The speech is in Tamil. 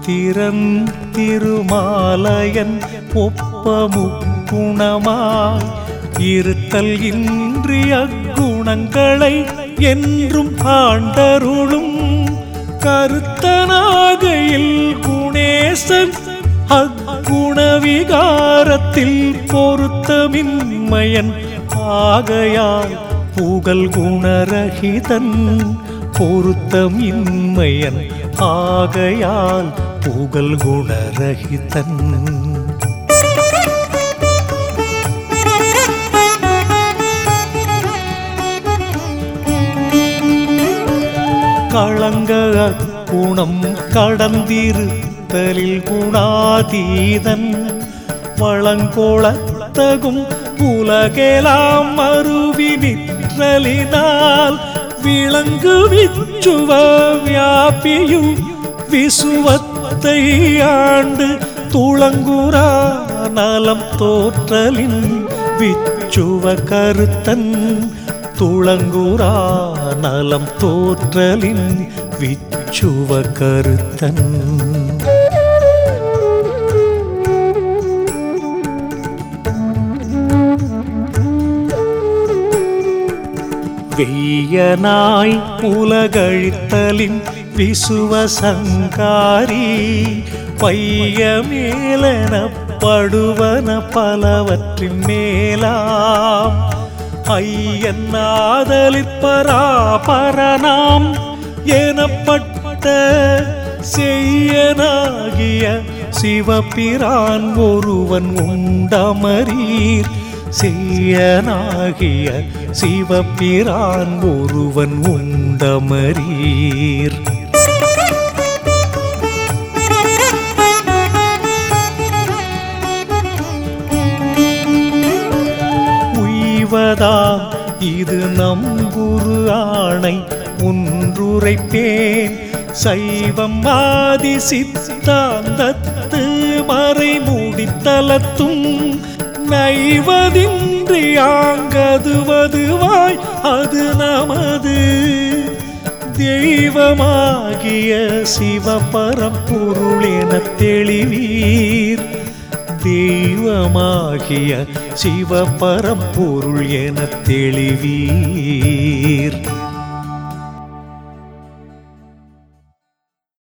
புத்திரன் திருமாலயன் ஒப்பமுக்குணமாய் இருத்தல் இன்றிய குணங்களை என்றும் ஆண்டருளும் கருத்தனாகையில் குணேசன் அக்குணவிகாரத்தில் பொருத்தமின்மயன் ஆகையால் புகழ் குணரகிதன் பொருத்தம் இன்மையன் ஆகையால் புகழ் குணரகிதன் களங்க குணம் கடந்திருத்தலில் குணாதீதன் வளங்கோளத்தகும் உலகெலாம் மறுவி நிற்றலினால் விளங்கு விச்சுவ வியாபியு விசுவத்தை ஆண்டு துளங்குரா நலம் தோற்றலின் விச்சுவ கருத்தன் துளங்குரா நலம் தோற்றலின் விச்சுவ கருத்தன் வெய்யனாய் உலகழித்தலின் விசுவசங்காரி பைய மேலெனப்படுவன பலவற்றின் மேலாம் ஐயன்னாதலிப்பராபரணாம் எனப்பட்ட செய்யனாகிய சிவபிரான் ஒருவன் உண்டமரீர் செய்யனாகிய சிவபிரான் ஒருவன் உண்டமரீர் உய்வதா இது நம் குரு ஆணை ஒன்றுரைப்பேன் சைவம் ஆதி சித்தாந்தத்து மறை முடித்தலத்தும் நைவதின்றியாங்கதுவதுவாய் அது நமது தெய்வமாகிய சிவபரம்பொருள் எனத் தெளிவீர் தெய்வமாகிய சிவபரம்பொருள் எனத் தெளிவீர்